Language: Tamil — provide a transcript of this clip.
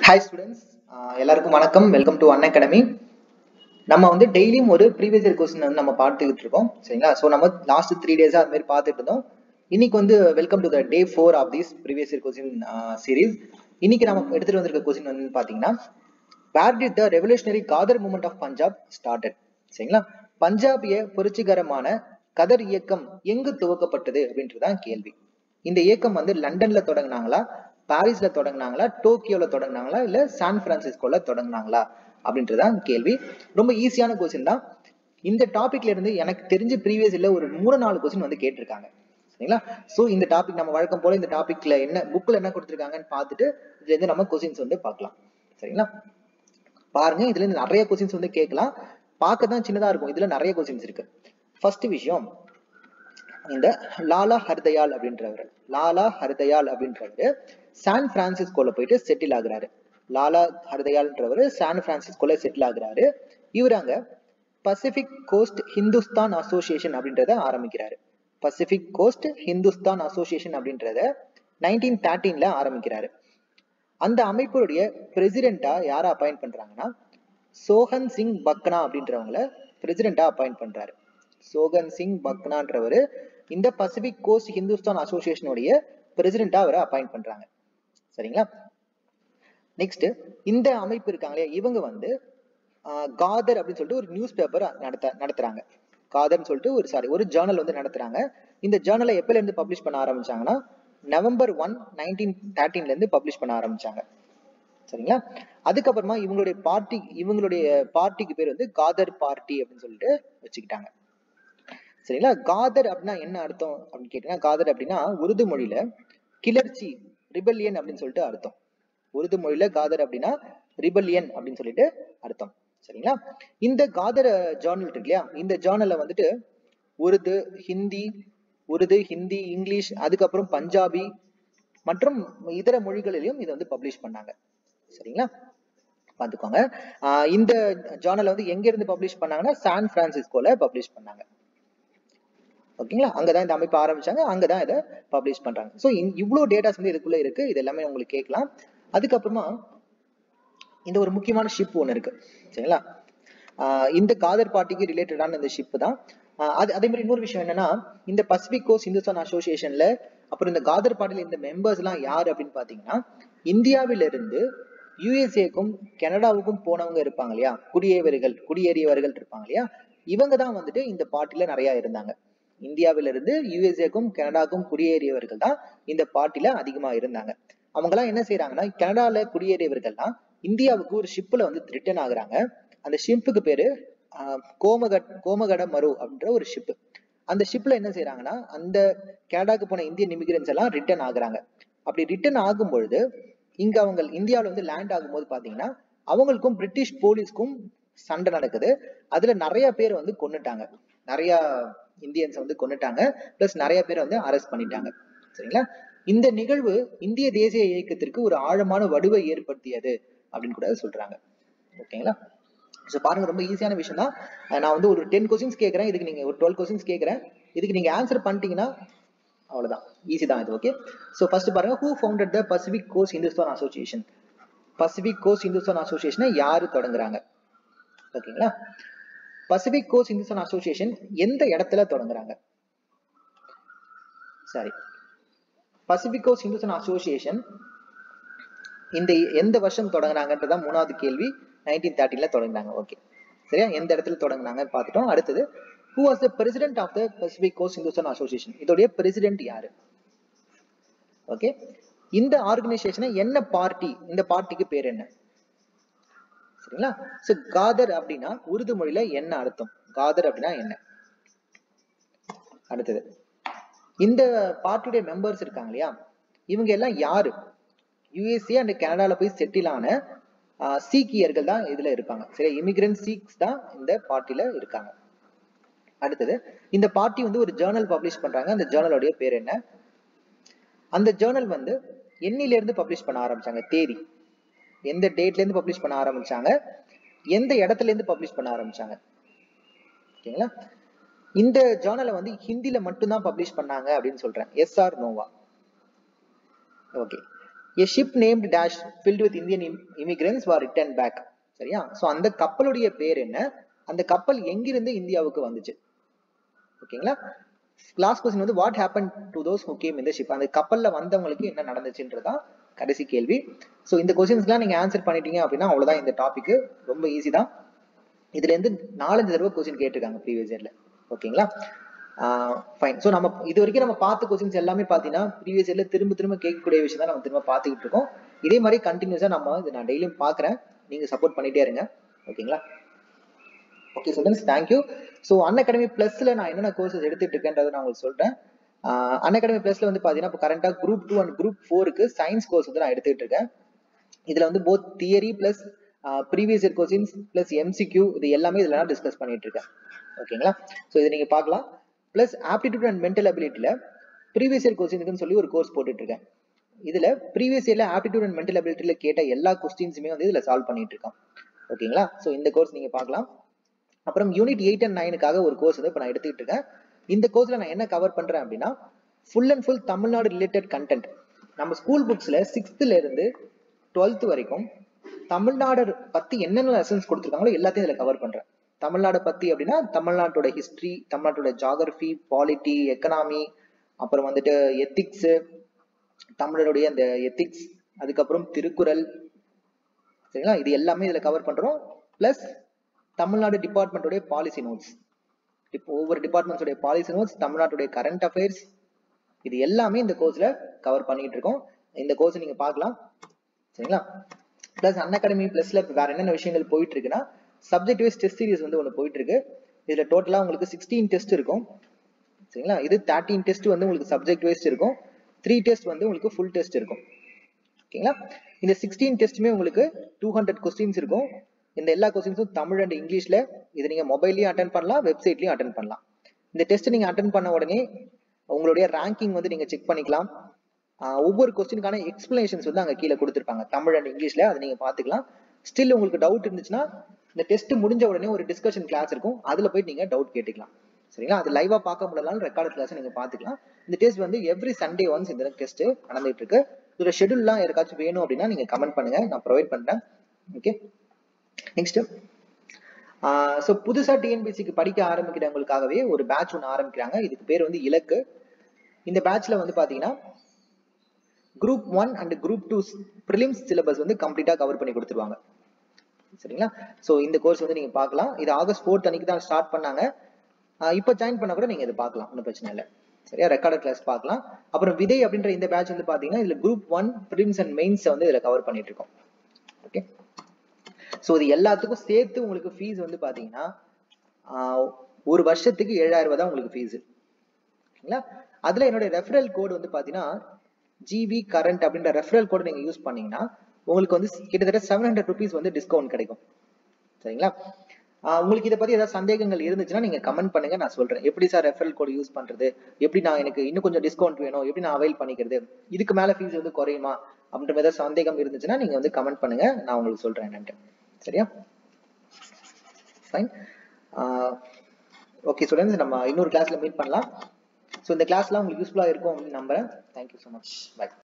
ஹாய் ஸ்டூடெண்ட்ஸ் எல்லாருக்கும் வணக்கம் வெல்கம் டு அன் அகாடமி நம்ம வந்து டெய்லியும் ஒரு ப்ரீவியஸ் இயர் கொஸ்டின் வந்து நம்ம பார்த்துக்கிட்டு இருக்கோம் சரிங்களா ஸோ நம்ம லாஸ்ட் த்ரீ டேஸாக அது மாதிரி பார்த்துட்டு இருந்தோம் இன்னைக்கு வந்து welcome to the day four of this previous year question series இன்னைக்கு நம்ம எடுத்துட்டு வந்திருக்க கொஸ்டின் வந்து பார்த்தீங்கன்னா where did the revolutionary Ghadar movement of Punjab started சரிங்களா பஞ்சாபிய புரட்சிகரமான கதர் இயக்கம் எங்கு துவக்கப்பட்டது அப்படின்றதுதான் கேள்வி இந்த இயக்கம் வந்து லண்டன்ல தொடங்கினாங்களா பாரிஸ்ல தொடங்கினாங்களா டோக்கியோல தொடங்கினாங்களா இல்ல சான் பிரான்சிஸ்கோல தொடங்கினாங்களா அப்படின்றதான் கேள்வி ரொம்ப ஈஸியான கொஸ்டின் தான் இந்த டாபிக்ல இருந்து எனக்கு தெரிஞ்சு ப்ரீவியஸ் இல்ல ஒரு மூணு நாலு கொஸ்டின் வந்து கேட்டிருக்காங்க சரிங்களா சோ இந்த டாபிக் நம்ம வழக்கம் போல இந்த டாபிக்ல என்ன புக்ல என்ன கொடுத்துருக்காங்கன்னு பார்த்துட்டு இதுல இருந்து நம்ம கொஸ்டின்ஸ் வந்து பார்க்கலாம் சரிங்களா பாருங்க இதுல இருந்து நிறைய கொஸ்டின்ஸ் வந்து கேட்கலாம் பார்க்க தான் சின்னதா இருக்கும் இதுல நிறைய கொஸ்டின்ஸ் இருக்கு ஃபர்ஸ்ட் விஷயம் இந்த லாலா ஹர்தயால் அப்படின்றவர் லாலா ஹர்தயால் அப்படின்றவர் சான் பிரான்சிஸ்கோல போயிட்டு செட்டில் ஆகுறாரு லாலா ஹர்தயால்ன்றவர் சான் பிரான்சிஸ்கோல செட்டில் ஆகுறாரு இவர் அங்க பசிபிக் கோஸ்ட் ஹிந்துஸ்தான் அசோசியேஷன் அப்படின்றத ஆரம்பிக்கிறாரு பசிபிக் கோஸ்ட் ஹிந்துஸ்தான் அசோசியேஷன் அப்படின்றத நைன்டீன் தேர்ட்டீன்ல ஆரம்பிக்கிறாரு அந்த அமைப்புடைய பிரசிடென்டா யாரை அப்பாயிண்ட் பண்றாங்கன்னா சோஹன் சிங் பக்னா அப்படின்றவங்கள பிரசிடென்டா அப்பாயிண்ட் பண்றாரு சோகன் சிங் பக்னான்றவர் இந்த பசிபிக் கோஸ்ட் ஹிந்துஸ்தான் அசோசியேஷனுடைய பிரசிடென்டா அவரை அப்பாயிண்ட் பண்றாங்க சரிங்களா நெக்ஸ்ட் இந்த அமைப்பு இருக்காங்களே இவங்க வந்து காதர் அப்படின்னு சொல்லிட்டு ஒரு நியூஸ் பேப்பர் நடத்த நடத்துறாங்க காதர்னு சொல்லிட்டு ஒரு சாரி ஒரு ஜேர்னல் வந்து நடத்துறாங்க இந்த ஜேர்னலை எப்பல இருந்து பப்ளிஷ் பண்ண ஆரம்பிச்சாங்கன்னா நவம்பர் ஒன் நைன்டீன் தேர்ட்டீன்ல இருந்து பப்ளிஷ் பண்ண ஆரம்பிச்சாங்க சரிங்களா அதுக்கப்புறமா இவங்களுடைய பார்ட்டி இவங்களுடைய பார்ட்டிக்கு பேர் வந்து காதர் பார்ட்டி அப்படின்னு சொல்லிட்டு வச்சுக்கிட்டாங்க சரிங்களா காதர் அப்படின்னா என்ன அர்த்தம் அப்படின்னு கேட்டீங்கன்னா காதர் அப்படின்னா உருது மொழியில கிளர்ச்சி ரிபல்லியன் அப்படின்னு சொல்லிட்டு அர்த்தம் உருது மொழியில காதர் அப்படின்னா ரிபல்லியன் அப்படின்னு சொல்லிட்டு அர்த்தம் சரிங்களா இந்த காதர் ஜேர்னல் இருக்கு இல்லையா இந்த ஜேர்னல்ல வந்துட்டு உருது ஹிந்தி உருது ஹிந்தி இங்கிலீஷ் அதுக்கப்புறம் பஞ்சாபி மற்றும் இதர மொழிகளிலும் இதை வந்து பப்ளிஷ் பண்ணாங்க சரிங்களா பார்த்துக்கோங்க இந்த ஜேர்னல் வந்து எங்க இருந்து பப்ளிஷ் பண்ணாங்கன்னா சான் பிரான்சிஸ்கோல பப்ளிஷ் பண்ணாங்க ஓகேங்களா அங்கதான் இந்த அமைப்பு ஆரம்பிச்சாங்க அங்கதான் இதை பப்ளிஷ் பண்றாங்க ஸோ இவ்வளவு டேட்டாஸ் வந்து இதுக்குள்ள இருக்கு இது எல்லாமே உங்களுக்கு கேட்கலாம் அதுக்கப்புறமா இந்த ஒரு முக்கியமான ஷிப் ஒன்று இருக்கு சரிங்களா இந்த காதர் பார்ட்டிக்கு ரிலேட்டடான இந்த ஷிப் தான் அது அதே மாதிரி இன்னொரு விஷயம் என்னன்னா இந்த பசிபிக் கோஸ்ட் இந்துஸ்தான் அசோசியேஷன்ல அப்புறம் இந்த காதர் பார்ட்டில இந்த மெம்பர்ஸ் எல்லாம் யாரு அப்படின்னு பாத்தீங்கன்னா இந்தியாவில இருந்து யுஎஸ்ஏக்கும் கனடாவுக்கும் போனவங்க இருப்பாங்க இல்லையா குடியேறியவர்கள் குடியேறியவர்கள் இருப்பாங்க இல்லையா இவங்க தான் வந்துட்டு இந்த பார்ட்டில நிறைய இருந்தாங்க இந்தியாவில இருந்து யுஎஸ்ஏக்கும் கனடாக்கும் குடியேறியவர்கள் தான் இந்த பார்ட்டில அதிகமா இருந்தாங்க அவங்க எல்லாம் என்ன செய்யறாங்கன்னா கனடால குடியேறியவர்கள்லாம் இந்தியாவுக்கு ஒரு ஷிப்ல வந்து ரிட்டர்ன் ஆகுறாங்க அந்த ஷிப்புக்கு பேரு கோமகட் கோமகட மரு அப்படின்ற ஒரு ஷிப் அந்த ஷிப்ல என்ன செய்யறாங்கன்னா அந்த கனடாக்கு போன இந்தியன் இமிகிரன்ஸ் எல்லாம் ரிட்டர்ன் ஆகுறாங்க அப்படி ரிட்டர்ன் ஆகும் பொழுது இங்க அவங்க இந்தியாவில வந்து லேண்ட் ஆகும்போது பாத்தீங்கன்னா அவங்களுக்கும் பிரிட்டிஷ் போலீஸ்க்கும் சண்டை நடக்குது அதுல நிறைய பேர் வந்து கொண்டுட்டாங்க நிறைய இந்தியன்ஸ் வந்து கொண்டுட்டாங்க பிளஸ் நிறைய பேர் வந்து அரெஸ்ட் பண்ணிட்டாங்க சரிங்களா இந்த நிகழ்வு இந்திய தேசிய இயக்கத்திற்கு ஒரு ஆழமான வடுவை ஏற்படுத்தியது அப்படின்னு கூட சொல்றாங்க ஓகேங்களா ஸோ பாருங்க ரொம்ப ஈஸியான விஷயம் தான் நான் வந்து ஒரு டென் கொஸ்டின்ஸ் கேட்கறேன் இதுக்கு நீங்க ஒரு டுவெல் கொஸ்டின்ஸ் கேட்கறேன் இதுக்கு நீங்க ஆன்சர் பண்ணிட்டீங்கன்னா அவ்வளவுதான் ஈஸி தான் இது ஓகே ஸோ ஃபர்ஸ்ட் பாருங்க who founded the Pacific Coast Hindustan Association Pacific Coast Hindustan அசோசியேஷனை யாரு தொடங்குறாங்க ஓகேங்களா பசிபிக் கோஸ்ட் இந்துஸ்தான் அசோசியேஷன் எந்த இடத்துல தொடங்குறாங்க சரி பசிபிக் கோஸ்ட் இந்துஸ்தான் அசோசியேஷன் இந்த எந்த வருஷம் தொடங்கினாங்கன்றதா மூணாவது கேள்வி நைன்டீன் தேர்ட்டில தொடங்கினாங்க ஓகே சரியா எந்த இடத்துல தொடங்கினாங்க பார்த்துட்டோம் அடுத்தது who was the president of the Pacific Coast Hindustan Association இதோடைய பிரசிடென்ட் யாரு ஓகே இந்த ஆர்கனைசேஷனை என்ன பார்ட்டி இந்த பார்ட்டிக்கு பேர் என்ன சரிங்களா சோ காதர் அப்படின்னா உருது மொழியில என்ன அர்த்தம் காதர் அப்படின்னா என்ன அடுத்தது இந்த பார்ட்டியுடைய மெம்பர்ஸ் இருக்காங்க இல்லையா இவங்க எல்லாம் யாரு யுஎஸ்ஏ அண்ட் கனடால போய் செட்டில் ஆன சீக்கியர்கள் தான் இதுல இருப்பாங்க சரி இமிகிரன்ட் சீக்ஸ் தான் இந்த பார்ட்டில இருக்காங்க அடுத்தது இந்த பார்ட்டி வந்து ஒரு ஜேர்னல் பப்ளிஷ் பண்றாங்க அந்த ஜேர்னலோடைய பேர் என்ன அந்த ஜேர்னல் வந்து எண்ணில இருந்து பப்ளிஷ் பண்ண ஆரம்பிச்சாங்க தேதி எந்த டேட்ல இருந்து பப்ளிஷ் பண்ண ஆரம்பிச்சாங்க எந்த இடத்துல இருந்து பப்ளிஷ் பண்ண ஆரம்பிச்சாங்க ஓகேங்களா இந்த ஜேர்னலை வந்து ஹிந்தில மட்டும்தான் பப்ளிஷ் பண்ணாங்க அப்படின்னு சொல்றேன் எஸ் ஆர் நோவா okay a ship named dash filled with Indian im- immigrants were returned back சரியா ஸோ அந்த கப்பலுடைய பேர் என்ன அந்த கப்பல் எங்கிருந்து இந்தியாவுக்கு வந்துச்சு ஓகேங்களா லாஸ்ட் கொஸ்டின் வந்து what happen to those who came இந்த ஷிப் அந்த கப்பல்ல வந்தவங்களுக்கு என்ன நடந்துச்சுன்றதா கடைசி கேள்வி ஸோ இந்த கொஸ்டின்ஸ்லாம் நீங்க ஆன்சர் பண்ணிட்டீங்க அப்படின்னா அவ்வளவுதான் இந்த டாபிக் ரொம்ப ஈஸி தான் இதுல இருந்து நாலஞ்சு தடவை கொஸ்டின் கேட்டிருக்காங்க ப்ரீவியஸ் இயர்ல ஓகேங்களா ஃபைன் ஸோ நம்ம இது வரைக்கும் நம்ம பார்த்த கொஸ்டின்ஸ் எல்லாமே பார்த்தீங்கன்னா ப்ரீவியஸ் இயர்ல திரும்ப திரும்ப கேட்கக்கூடிய விஷயம் தான் நம்ம திரும்ப பார்த்துக்கிட்டு இருக்கோம் இதே மாதிரி கண்டினியூஸா நம்ம இது நான் டெய்லியும் பார்க்குறேன் நீங்க சப்போர்ட் பண்ணிட்டே இருங்க ஓகேங்களா okay students thank you so Unacademy ப்ளஸ்ல நான் என்னென்ன கோர்சஸ் எடுத்துட்டு இருக்கேன்றதை நான் உங்களுக்கு சொல்றேன் அன் அகாடமி ப்ளஸ்ல வந்து பார்த்தீங்கன்னா இப்போ கரண்டாக குரூப் டூ அண்ட் குரூப் ஃபோருக்கு சயின்ஸ் கோர்ஸ் வந்து நான் எடுத்துட்டு இருக்கேன் இதுல வந்து both theory plus previous year questions plus MCQ இது எல்லாமே இதுல நான் டிஸ்கஸ் பண்ணிட்டு இருக்கேன் ஓகேங்களா ஸோ இதை நீங்க பார்க்கலாம் பிளஸ் ஆப்டிடியூட் அண்ட் மென்டல் அபிலிட்டியில ப்ரீவியஸ் இயர் கொஸ்டின்ஸ்னு சொல்லி ஒரு கோர்ஸ் போட்டுட்டு இருக்கேன் இதுல ப்ரீவியஸ் இயர்ல ஆப்டிடியூட் அண்ட் மென்டல் அபிலிட்டியில கேட்ட எல்லா கொஸ்டின்ஸுமே வந்து இதுல சால்வ் பண்ணிட்டு இருக்கோம் ஓகேங்களா ஸோ இந்த கோர்ஸ் நீங்க பார்க்கலாம் அப்புறம் யூனிட் எயிட் அண்ட் நைனுக்காக ஒரு கோர்ஸ் வந்து இப்போ நான் எடுத்துக்கிட்டு இருக்கேன் இந்த கோர்ஸ்ல நான் என்ன கவர் பண்றேன் அப்படின்னா full and full Tamil Nadu related content நம்ம ஸ்கூல் புக்ஸ்ல சிக்ஸ்த்ல இருந்து டுவெல்த் வரைக்கும் தமிழ்நாடு பத்தி என்னென்ன லெசன்ஸ் கொடுத்துருக்காங்களோ எல்லாத்தையும் இதுல கவர் பண்றேன் தமிழ்நாடு பத்தி அப்படின்னா தமிழ்நாட்டோட ஹிஸ்டரி தமிழ்நாட்டோட ஜாகிரபி பாலிட்டி எக்கனாமி அப்புறம் வந்துட்டு எத்திக்ஸ் தமிழருடைய அந்த எத்திக்ஸ் அதுக்கப்புறம் திருக்குறள் சரிங்களா இது எல்லாமே இதுல கவர் பண்றோம் பிளஸ் தமிழ்நாடு டிபார்ட்மெண்ட்டோடைய பாலிசி நோட்ஸ் இப்போ ஒவ்வொரு டிபார்ட்மெண்ட்ஸோடைய பாலிசி நோட்ஸ் தமிழ்நாட்டுடைய கரண்ட் அஃபேர்ஸ் இது எல்லாமே இந்த கோர்ஸ்ல கவர் பண்ணிட்டு இருக்கோம் இந்த கோர்ஸ் நீங்க பார்க்கலாம் சரிங்களா பிளஸ் அன் அகாடமி பிளஸ்ல வேற என்னென்ன விஷயங்கள் போயிட்டு இருக்குன்னா சப்ஜெக்ட் வைஸ் டெஸ்ட் சீரிஸ் வந்து ஒன்று போயிட்டு இருக்கு இதுல டோட்டலா உங்களுக்கு சிக்ஸ்டீன் டெஸ்ட் இருக்கும் சரிங்களா இது தேர்ட்டீன் டெஸ்ட் வந்து உங்களுக்கு சப்ஜெக்ட் வைஸ் இருக்கும் த்ரீ டெஸ்ட் வந்து உங்களுக்கு ஃபுல் டெஸ்ட் இருக்கும் ஓகேங்களா இந்த சிக்ஸ்டீன் டெஸ்ட்டுமே உங்களுக்கு டூ ஹண்ட்ரட் கொஸ்டின்ஸ் இருக்கும் இந்த எல்லா கொஸ்டின்ஸும் தமிழ் அண்ட் இங்கிலீஷ்ல இது நீங்க மொபைல்லையும் அட்டன் பண்ணலாம் வெப்சைட்லயும் அட்டன் பண்ணலாம் இந்த டெஸ்ட் நீங்க அட்டன் பண்ண உடனே உங்களுடைய ரேங்கிங் வந்து நீங்க செக் பண்ணிக்கலாம் ஆஹ் ஒவ்வொரு கொஸ்டினுக்கான எக்ஸ்பிளனேஷன்ஸ் வந்து அங்க கீழே கொடுத்துருப்பாங்க தமிழ் அண்ட் இங்கிலீஷ்ல அதை நீங்க பாத்துக்கலாம் ஸ்டில் உங்களுக்கு டவுட் இருந்துச்சுன்னா இந்த டெஸ்ட் முடிஞ்ச உடனே ஒரு டிஸ்கஷன் கிளாஸ் இருக்கும் அதுல போயிட்டு நீங்க டவுட் கேட்டுக்கலாம் சரிங்களா அது லைவா பார்க்க முடியலனாலும் ரெக்கார்ட் கிளாஸ் நீங்க பாத்துக்கலாம் இந்த டெஸ்ட் வந்து எவ்ரி சண்டே ஒன்ஸ் இந்த டெஸ்ட் நடந்துட்டு இருக்கு இதோட ஷெடியூல்லாம் யாருக்காச்சும் வேணும் அப்படின்னா நீங்க கமெண்ட் பண்ணுங்க நான் ப்ரொவைட் பண்றேன் ஓகே நெக்ஸ்ட் ஸோ புதுசா டிஎன்பிசிக்கு படிக்க ஆரம்பிக்கிறவங்களுக்காகவே ஒரு பேட்ச் ஒன்று ஆரம்பிக்கிறாங்க இதுக்கு பேர் வந்து இலக்கு இந்த பேட்ச்ல வந்து பாத்தீங்கன்னா group one and group two prelims syllabus வந்து கம்ப்ளீட்டா கவர் பண்ணி கொடுத்துருவாங்க சரிங்களா ஸோ இந்த கோர்ஸ் வந்து நீங்க பார்க்கலாம் இது ஆகஸ்ட் ஃபோர்த் அன்னைக்கு தான் ஸ்டார்ட் பண்ணாங்க ஆஹ் இப்போ ஜாயின் பண்ண கூட நீங்க இதை பார்க்கலாம் ஒன்றும் பிரச்சனை இல்லை சரியா ரெக்கார்டட் கிளாஸ் பார்க்கலாம் அப்புறம் விதை அப்படின்ற இந்த பேட்ச் வந்து பாத்தீங்கன்னா இதுல group one prelims and mains வந்து இதுல கவர் பண்ணிட்டு இருக்கோம் ஓகே ஸோ இது எல்லாத்துக்கும் சேர்த்து உங்களுக்கு ஃபீஸ் வந்து பாத்தீங்கன்னா ஆஹ் ஒரு வருஷத்துக்கு ஏழாயிரம் ரூபாய் தான் உங்களுக்கு ஃபீஸ் ஓகேங்களா அதுல என்னோட ரெஃபரல் கோடு வந்து பாத்தீங்கன்னா ஜிபி கரண்ட் அப்படின்ற ரெஃபரல் கோடு நீங்க யூஸ் பண்ணீங்கன்னா உங்களுக்கு வந்து கிட்டத்தட்ட செவன் ஹண்ட்ரட் ருபீஸ் வந்து டிஸ்கவுண்ட் கிடைக்கும் சரிங்களா ஆஹ் உங்களுக்கு இதை பத்தி ஏதாவது சந்தேகங்கள் இருந்துச்சுன்னா நீங்க கமெண்ட் பண்ணுங்க நான் சொல்றேன் எப்படி சார் ரெஃபரல் கோடு யூஸ் பண்றது எப்படி நான் எனக்கு இன்னும் கொஞ்சம் டிஸ்கவுண்ட் வேணும் எப்படி நான் அவைல் பண்ணிக்கிறது இதுக்கு மேல ஃபீஸ் வந்து குறையுமா அப்படின்ற மாதிரி ஏதாவது சந்தேகம் இருந்துச்சுன்னா நீங்க வந்து கமெண்ட் பண்ணுங்க நான் உங்களுக்கு சொல்றேன் என்னன்ட்டு சரியா ஃபைன் ஓகே ஸ்டூடெண்ட்ஸ் நம்ம இன்னொரு கிளாஸ்ல மீட் பண்ணலாம் ஸோ இந்த கிளாஸ்லாம் உங்களுக்கு யூஸ்ஃபுல்லாக இருக்கும் அப்படின்னு நம்புறேன் தேங்க்யூ ஸோ மச் பை